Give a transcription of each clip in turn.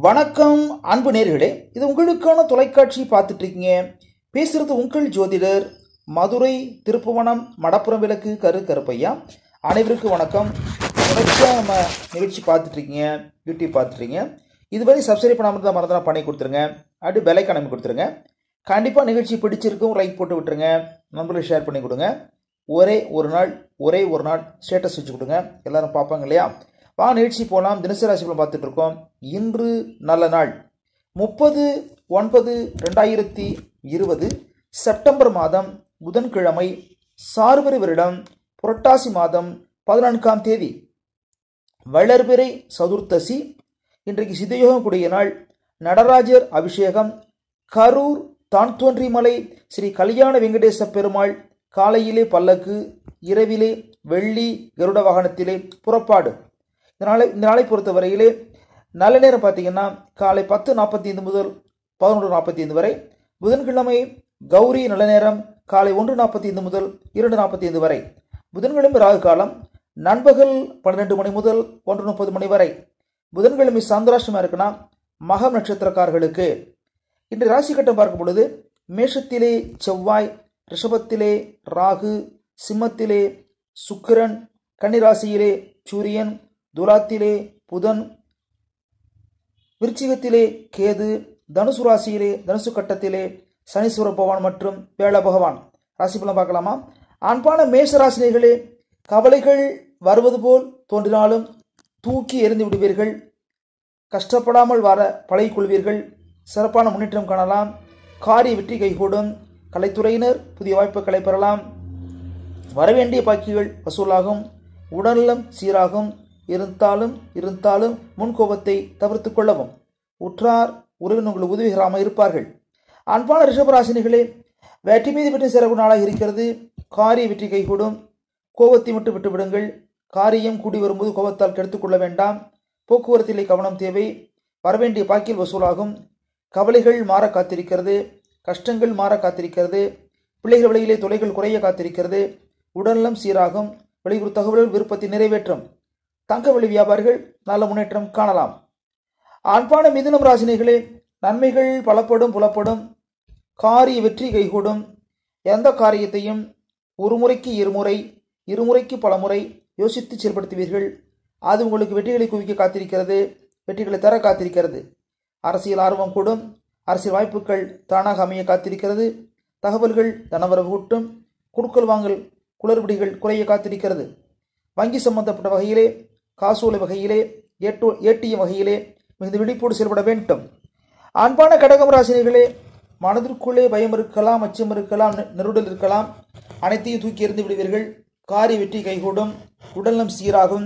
வணக்கம் அன்பு நேர்களே இது உங்களுக்கான தொலைக்காட்சி பார்த்துட்டு இருக்கீங்க பேசுறது உங்கள் ஜோதிடர் மதுரை திருப்புவனம் மடப்புறம் விளக்கு கரு கருப்பையா அனைவருக்கும் வணக்கம் தொடர்ச்சியாக நம்ம நிகழ்ச்சி பார்த்துட்டு இருக்கீங்க யூடியூப் பார்த்துட்டு இருக்கீங்க இதுவரை சப்ஸ்கிரைப் பண்ணாமல் இருந்தால் மறந்துடா பண்ணி கொடுத்துருங்க அப்படி பெலைக்கான அமைப்பு கொடுத்துருங்க கண்டிப்பாக நிகழ்ச்சி பிடிச்சிருக்கும் லைக் போட்டு விட்டுருங்க நண்பர்களுக்கு ஷேர் பண்ணி கொடுங்க ஒரே ஒரு நாள் ஒரே ஒரு நாள் ஸ்டேட்டஸ் வச்சு கொடுங்க எல்லாரும் பார்ப்பாங்க இல்லையா வா நிகழ்ச்சி போகலாம் தினசரி ராசி பலன் பார்த்துட்டு இருக்கோம் இன்று நல்ல நாள் முப்பது ஒன்பது ரெண்டாயிரத்தி இருபது செப்டம்பர் மாதம் புதன்கிழமை சார்வரி வருடம் புரட்டாசி மாதம் பதினான்காம் தேதி வளர்பிறை சதுர்த்தசி இன்றைக்கு சித்தயோகம் கூடிய நாள் நடராஜர் அபிஷேகம் கரூர் தான் தோன்றிமலை ஸ்ரீ கல்யாண வெங்கடேச பெருமாள் காலையிலே பல்லக்கு இரவிலே வெள்ளி கருட வாகனத்திலே புறப்பாடு இந்த நாளை இந்த நாளை பொறுத்தவரையிலே நல்ல நேரம் பார்த்தீங்கன்னா காலை பத்து நாற்பத்தி ஐந்து முதல் பதினொன்று நாற்பத்தி ஐந்து வரை புதன்கிழமை கௌரி நல்ல நேரம் காலை ஒன்று நாற்பத்தி ஐந்து முதல் இரண்டு நாற்பத்தி ஐந்து வரை புதன்கிழமை ராகு காலம் நண்பகல் பன்னிரெண்டு மணி முதல் ஒன்று முப்பது மணி வரை புதன்கிழமை சந்திராஷ்டமாக இருக்குன்னா மகம் நட்சத்திரக்காரர்களுக்கு இன்று ராசி கட்டம் பார்க்கும் பொழுது மேஷத்திலே செவ்வாய் ரிஷபத்திலே ராகு சிம்மத்திலே சுக்கிரன் கன்னிராசியிலே சூரியன் துலாத்திலே புதன் விருச்சிகத்திலே கேது தனுசு ராசியிலே தனுசு கட்டத்திலே சனீஸ்வர பகவான் மற்றும் வேள பகவான் ராசி பலன் பார்க்கலாமா அன்பான மேஷ ராசினிகளே கவலைகள் வருவது போல் தோன்றினாலும் தூக்கி எறிந்து விடுவீர்கள் கஷ்டப்படாமல் வர பழகிக்கொள்வீர்கள் சிறப்பான முன்னேற்றம் காணலாம் காரிய வெற்றி கைகூடும் கலைத்துறையினர் புதிய வாய்ப்புகளை பெறலாம் வரவேண்டிய பாக்கிகள் வசூலாகும் உடல்நலம் சீராகும் இருந்தாலும் இருந்தாலும் முன்கோபத்தை தவிர்த்து கொள்ளவும் உற்றார் உறவினர்கள் உதவிகராமல் இருப்பார்கள் அன்பான ரிஷபராசினிகளே வெற்றி மீது வெற்றி சிறப்பு நாளாக இருக்கிறது காரிய வெற்றி கைகூடும் கோபத்தை மட்டும் விட்டுவிடுங்கள் காரியம் கூடி வரும்போது கோபத்தால் கெடுத்துக்கொள்ள வேண்டாம் போக்குவரத்திலே கவனம் தேவை வரவேண்டிய பாக்கில் வசூலாகும் கவலைகள் மாற காத்திருக்கிறது கஷ்டங்கள் மாற காத்திருக்கிறது பிள்ளைகள் வழியிலே தொலைகள் குறைய காத்திருக்கிறது உடல்நலம் சீராகும் வெளியூர் தகவல்கள் விருப்பத்தை நிறைவேற்றும் தங்க வழி வியாபாரிகள் நல்ல முன்னேற்றம் காணலாம் அன்பான மிதுனம் ராசினிகளே நன்மைகள் பலப்படும் புலப்படும் காரிய வெற்றி கைகூடும் எந்த காரியத்தையும் ஒரு முறைக்கு இருமுறை இருமுறைக்கு பலமுறை யோசித்து செயல்படுத்துவீர்கள் அது உங்களுக்கு வெற்றிகளை குவிக்க காத்திருக்கிறது வெற்றிகளை தர காத்திருக்கிறது அரசியல் ஆர்வம் கூடும் அரசியல் வாய்ப்புகள் தானாக அமைய காத்திருக்கிறது தகவல்கள் தனவரவு கூட்டும் குடுக்கல் வாங்கல் குளறுபடிகள் குறைய காத்திருக்கிறது வங்கி சம்பந்தப்பட்ட வகையிலே காசோலை வகையிலே ஏட்டோ ஏடிஎம் வகையிலே மிகுந்த விழிப்போடு செயல்பட வேண்டும் அன்பான கடகம் ராசினிகளே மனதிற்குள்ளே பயம் இருக்கலாம் அச்சம் இருக்கலாம் நெ- நெருடல் இருக்கலாம் அனைத்தையும் தூக்கி எறிந்து விடுவீர்கள் காரிய வெற்றி கைகூடும் உடல்நலம் சீராகும்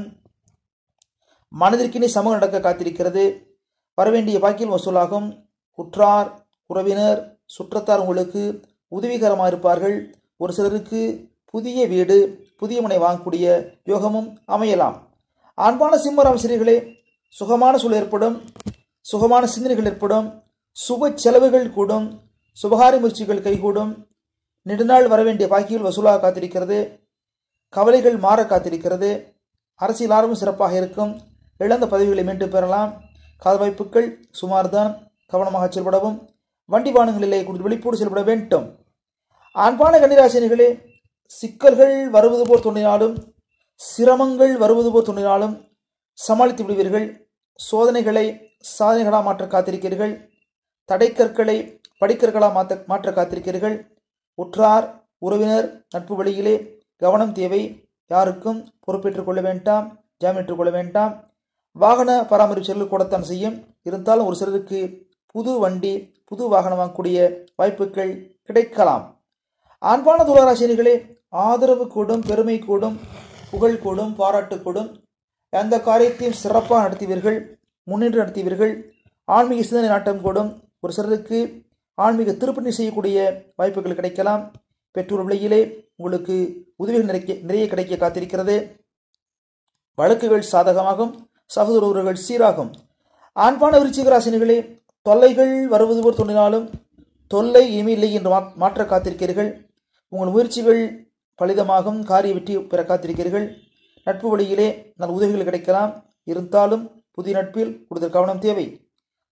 மனதிற்கினே சமூகம் நடக்க காத்திருக்கிறது வரவேண்டிய பாக்கில் வசூலாகும் உற்றார் உறவினர் சுற்றத்தார் உங்களுக்கு உதவிகரமாக இருப்பார்கள் ஒரு சிலருக்கு புதிய வீடு புதிய மனை வாங்கக்கூடிய யோகமும் அமையலாம் அன்பான சிம்மராம் சிறிகளே சுகமான சூழல் ஏற்படும் சுகமான சிந்தனைகள் ஏற்படும் சுப செலவுகள் கூடும் சுபகாரி முயற்சிகள் கைகூடும் நெடுநாள் வரவேண்டிய பாக்கியில் வசூலாக காத்திருக்கிறது கவலைகள் மாற காத்திருக்கிறது அரசியல் ஆர்வம் சிறப்பாக இருக்கும் இழந்த பதவிகளை மீண்டும் பெறலாம் கால் வாய்ப்புகள் சுமார்தான் கவனமாக செயல்படவும் வண்டி வாகனங்களிலே குறித்து விழிப்போடு செயல்பட வேண்டும் அன்பான கன்னிராசினிகளே சிக்கல்கள் வருவது போல் தோன்றினாலும் சிரமங்கள் வருவது போல் தோன்றினாலும் சமாளித்து விடுவீர்கள் சோதனைகளை சாதனைகளாக மாற்ற காத்திருக்கிறீர்கள் தடைக்கற்களை படிக்கற்களாக மாற்ற மாற்ற காத்திருக்கிறீர்கள் உற்றார் உறவினர் நட்பு வழியிலே கவனம் தேவை யாருக்கும் பொறுப்பேற்றுக் கொள்ள வேண்டாம் ஜாமீன் கொள்ள வேண்டாம் வாகன பராமரிப்பு செலவு கூடத்தான் செய்யும் இருந்தாலும் ஒரு சிலருக்கு புது வண்டி புது வாகனம் வாங்கக்கூடிய வாய்ப்புகள் கிடைக்கலாம் அன்பான துளாராசினிகளே ஆதரவு கூடும் பெருமை கூடும் புகழ் கூடும் பாராட்டு கூடும் எந்த காரியத்தையும் சிறப்பாக நடத்துவீர்கள் முன்னின்று நடத்துவீர்கள் ஆன்மீக சிந்தனை நாட்டம் கூடும் ஒரு சிலருக்கு ஆன்மீக திருப்பணி செய்யக்கூடிய வாய்ப்புகள் கிடைக்கலாம் பெற்றோர் வழியிலே உங்களுக்கு உதவிகள் நிறைய நிறைய கிடைக்க காத்திருக்கிறது வழக்குகள் சாதகமாகும் சகோதர உறவுகள் சீராகும் ஆண்பான விருச்சிக ராசினிகளே தொல்லைகள் வருவது போல் தோன்றினாலும் தொல்லை இனிமையில்லை என்று மா- மாற்ற காத்திருக்கிறீர்கள் உங்கள் முயற்சிகள் பலிதமாகும் காரிய வெற்றி பெற காத்திருக்கிறீர்கள் நட்பு வழியிலே நல்ல உதவிகள் கிடைக்கலாம் இருந்தாலும் புதிய நட்பில் கூடுதல் கவனம் தேவை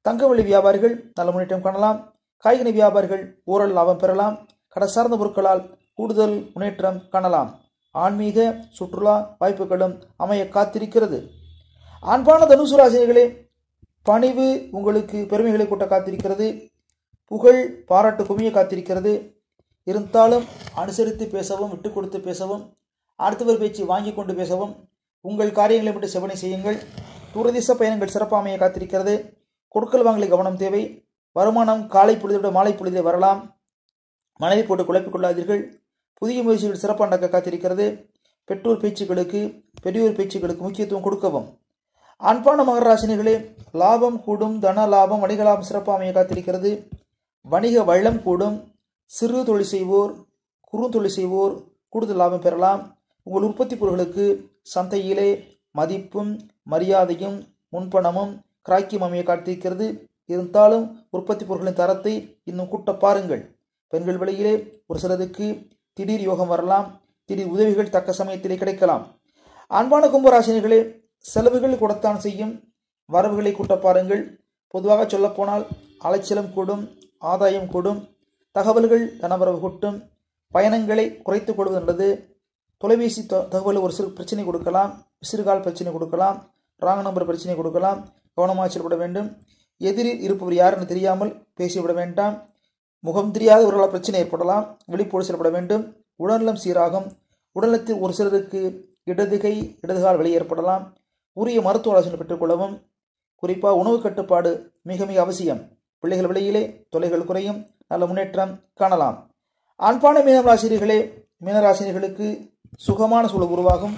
தங்கவெள்ளி வியாபாரிகள் நல்ல முன்னேற்றம் காணலாம் காய்கனி வியாபாரிகள் ஓரளவு லாபம் பெறலாம் கடை சார்ந்த பொருட்களால் கூடுதல் முன்னேற்றம் காணலாம் ஆன்மீக சுற்றுலா வாய்ப்புகளும் அமைய காத்திருக்கிறது அன்பான தனுசு ராசினிகளே பணிவு உங்களுக்கு பெருமைகளை கூட்ட காத்திருக்கிறது புகழ் பாராட்டு குமிய காத்திருக்கிறது இருந்தாலும் அனுசரித்து பேசவும் விட்டு கொடுத்து பேசவும் அடுத்தவர் பேச்சு வாங்கி கொண்டு பேசவும் உங்கள் காரியங்களை மட்டும் செவனை செய்யுங்கள் தூரதேச பயணங்கள் சிறப்பாமைய காத்திருக்கிறது கொடுக்கல் வாங்கலில் கவனம் தேவை வருமானம் காலை பொழுதை விட மாலை பொழுதே வரலாம் மனதை போட்டு குழப்பிக் கொள்ளாதீர்கள் புதிய முயற்சிகள் சிறப்பாக நடக்க காத்திருக்கிறது பெற்றோர் பேச்சுக்களுக்கு பெரியோர் பேச்சுக்களுக்கு முக்கியத்துவம் கொடுக்கவும் அன்பான மகராசினிகளே லாபம் கூடும் தன லாபம் வணிக லாபம் சிறப்பாக அமைய காத்திருக்கிறது வணிக வள்ளம் கூடும் சிறு தொழில் செய்வோர் குறுந்தொழில் செய்வோர் கூடுதல் லாபம் பெறலாம் உங்கள் உற்பத்தி பொருட்களுக்கு சந்தையிலே மதிப்பும் மரியாதையும் முன்பணமும் கிராக்கியம் அமைய காத்திருக்கிறது இருந்தாலும் உற்பத்தி பொருட்களின் தரத்தை இன்னும் கூட்ட பாருங்கள் பெண்கள் வழியிலே ஒரு சிலருக்கு திடீர் யோகம் வரலாம் திடீர் உதவிகள் தக்க சமயத்திலே கிடைக்கலாம் அன்பான கும்பராசினிகளே செலவுகள் கூடத்தான் செய்யும் வரவுகளை கூட்ட பாருங்கள் பொதுவாக சொல்லப்போனால் அலைச்சலம் கூடும் ஆதாயம் கூடும் தகவல்கள் தனவரவு கூட்டும் பயணங்களை குறைத்துக் கொள்வது நல்லது தொலைபேசி த- தகவல் ஒரு சிறு பிரச்சனை கொடுக்கலாம் விசிறுகால் பிரச்சனை கொடுக்கலாம் ராங் நம்பர் பிரச்சனை கொடுக்கலாம் கவனமாக செயல்பட வேண்டும் எதிரில் இருப்பவர் யாருன்னு தெரியாமல் பேசிவிட வேண்டாம் முகம் தெரியாதவர்களால் பிரச்சனை ஏற்படலாம் விழிப்போடு செயல்பட வேண்டும் உடல்நலம் சீராகும் உடல்நலத்தில் ஒரு சிலருக்கு இடதுகை இடதுகால் வலி ஏற்படலாம் உரிய மருத்துவ ஆலோசனை பெற்றுக்கொள்ளவும் குறிப்பாக உணவு கட்டுப்பாடு மிக மிக அவசியம் பிள்ளைகள் வெளியிலே தொலைகள் குறையும் நல்ல முன்னேற்றம் காணலாம் அன்பான மீனராசிரியர்களே மீனராசிரியர்களுக்கு சுகமான சூழல் உருவாகும்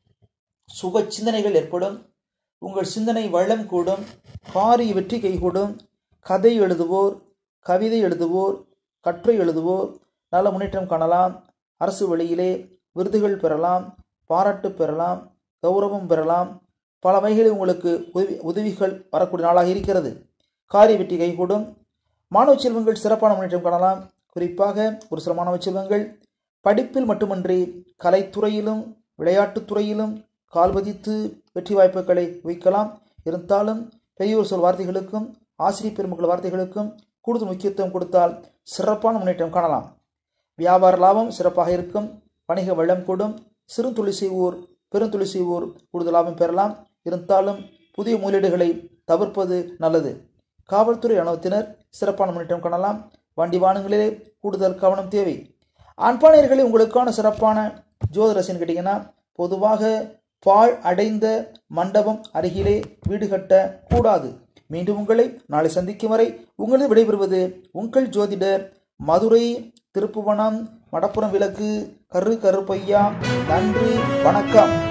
சுக சிந்தனைகள் ஏற்படும் உங்கள் சிந்தனை வளம் கூடும் காரிய வெற்றி கைகூடும் கதை எழுதுவோர் கவிதை எழுதுவோர் கட்டுரை எழுதுவோர் நல்ல முன்னேற்றம் காணலாம் அரசு வழியிலே விருதுகள் பெறலாம் பாராட்டு பெறலாம் கௌரவம் பெறலாம் பல வகைகளில் உங்களுக்கு உதவி உதவிகள் வரக்கூடிய நாளாக இருக்கிறது காரிய வெற்றி கைகூடும் மாணவ செல்வங்கள் சிறப்பான முன்னேற்றம் காணலாம் குறிப்பாக ஒரு சில மாணவ செல்வங்கள் படிப்பில் மட்டுமன்றி கலைத்துறையிலும் விளையாட்டுத் துறையிலும் கால்பதித்து வெற்றி வாய்ப்புகளை வைக்கலாம் இருந்தாலும் பெரியோர் சொல் வார்த்தைகளுக்கும் ஆசிரியர் பெருமக்கள் வார்த்தைகளுக்கும் கூடுதல் முக்கியத்துவம் கொடுத்தால் சிறப்பான முன்னேற்றம் காணலாம் வியாபார லாபம் சிறப்பாக இருக்கும் வணிக வளம் கூடும் சிறு தொழில் செய்வோர் பெருந்தொழில் செய்வோர் கூடுதல் லாபம் பெறலாம் இருந்தாலும் புதிய முதலீடுகளை தவிர்ப்பது நல்லது காவல்துறை இராணுவத்தினர் சிறப்பான முன்னேற்றம் காணலாம் வண்டி வாகனங்களிலே கூடுதல் கவனம் தேவை அன்பானியர்களே உங்களுக்கான சிறப்பான ஜோதிரசன் கேட்டிங்கன்னா பொதுவாக பாழ் அடைந்த மண்டபம் அருகிலே வீடு கட்ட கூடாது மீண்டும் உங்களை நாளை சந்திக்கும் வரை உங்களது விடைபெறுவது உங்கள் ஜோதிடர் மதுரை திருப்புவனம் மடப்புறம் விளக்கு கரு கருப்பையா நன்றி வணக்கம்